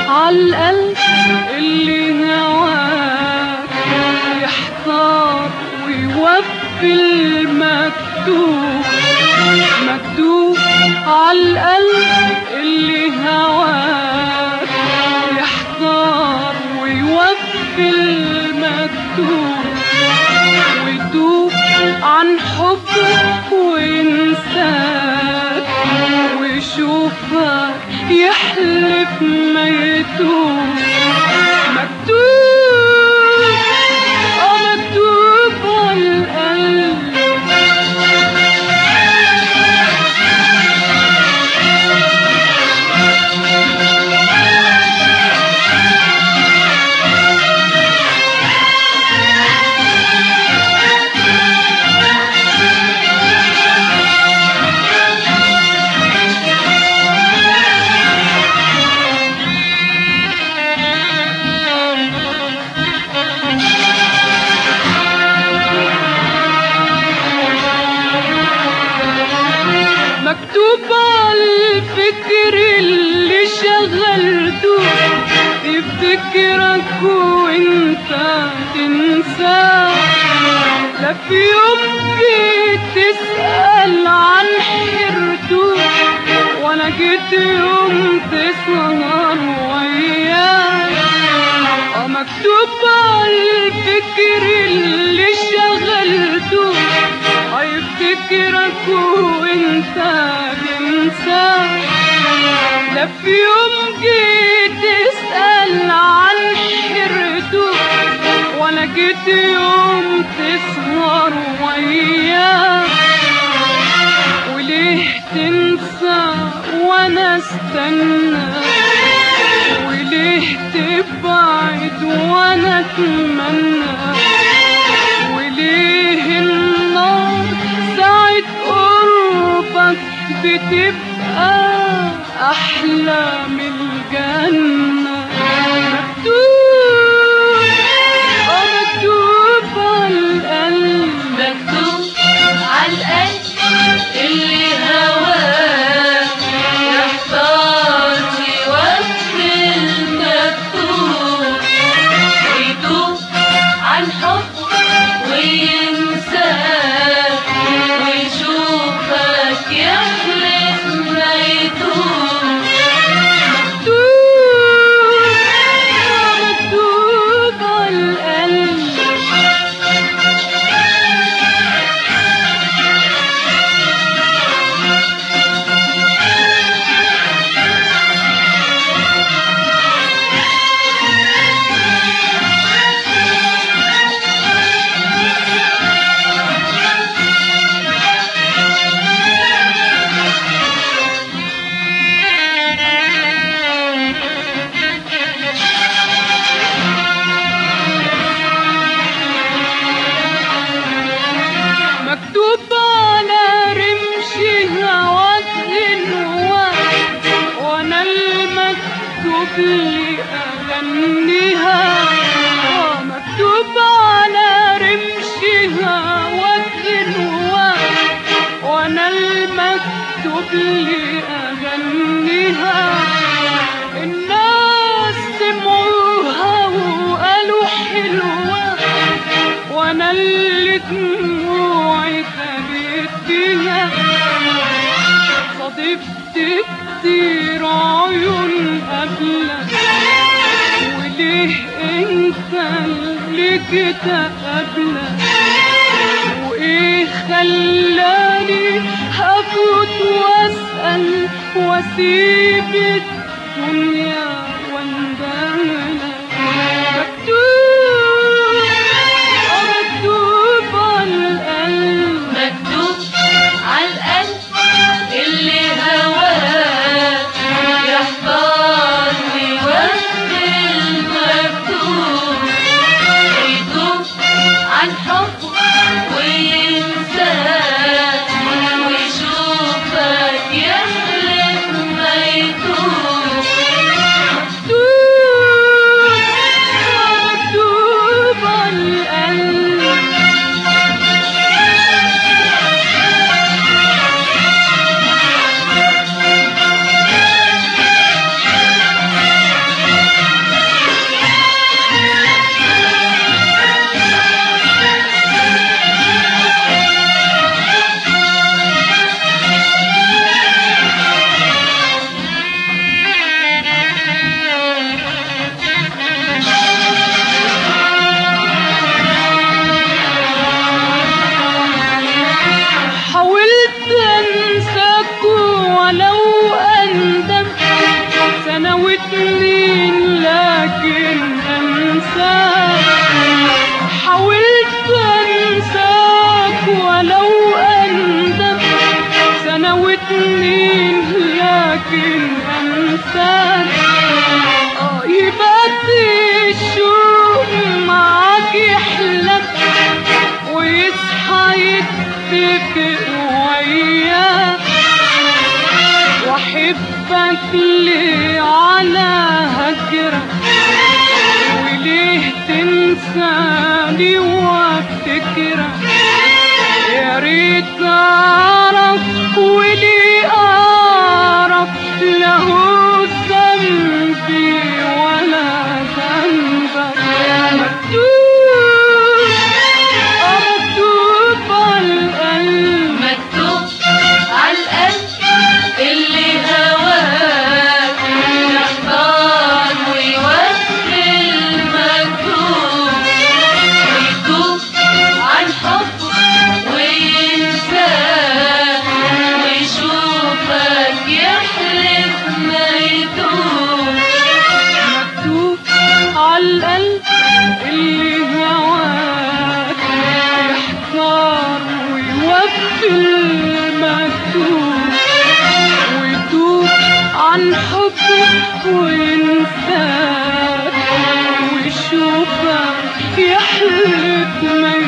عالقلب اللي هواك يحتار ويوفي المكتوب مكتوب عالقلب اللي هواك يحتار ويوفي المكتوب ويتوب عن حبك وينساك ويشوفك يحلف ما يتوب مكتوب اه مكتوب عالقلب مكتوب على الفكر اللي شغلته يفتكرك وانت تنساه لا في يوم جيت تسأل عن حيرته ولا جيت يوم تسهر وياه اه مكتوب على الفكر اللي شغلته هيفتكرك وانت تنساه لا في يوم جيت تسأل عن حيرته ولا جيت يوم تسهر وياه وليه تنسى وانا استنى وليه تبعد وانا اتمنى وليه النار ساعة قربك بتبقى أحلى من الجنة مكتوب اه مكتوب عالقلب مكتوب عالقلب اللي هواك يحتار في وقت المكتوب ويتوب عن حب وينساك ويشوفك يحلف ما يتوب مكتوب اه مكتوب عالقلب مكتوب على رمش هواك النواه وانا المكتوب لي اغنيها آه، مكتوب على رمش هواك النواه وانا المكتوب لي اغنيها الناس سمعوها وقالوا حلوه وانا اللي دموعي خدت بيها صادفت كتير عيون قبلك وليه انت اللي كده قبلك وايه خلاني هفوت واسأل واسيب الدنيا واندهلك مكتوب اه مكتوب عالقلب مكتوب عالقلب اللي هواك يحتار ويوفي المكتوب ويتوب عن حب وينساك ويشوفك يحلف ما يتوب لكن أنساك حاولت أنساك ولو أندم سنة واتنين لكن أنساك آه يبات الشوق معاك يحلم ويصحى يتفق وياك واحبك ليه على هجرك وليه تنساني وافتكرك يا ريت اعرف وليه اعرف له ذنبي ولا ذنبك مكتوب مكتوب على القلب مكتوب عالقلب اللي هواك يحضر ويوفي المكتوب ويتوب عن حبه وينساك ويشوفك يحلف ما يتوب مكتوب عالقلب اللي هواك يحتار ويوفي المكتوب ويتوب عن حبك وينساك ويشوفك يحلف ما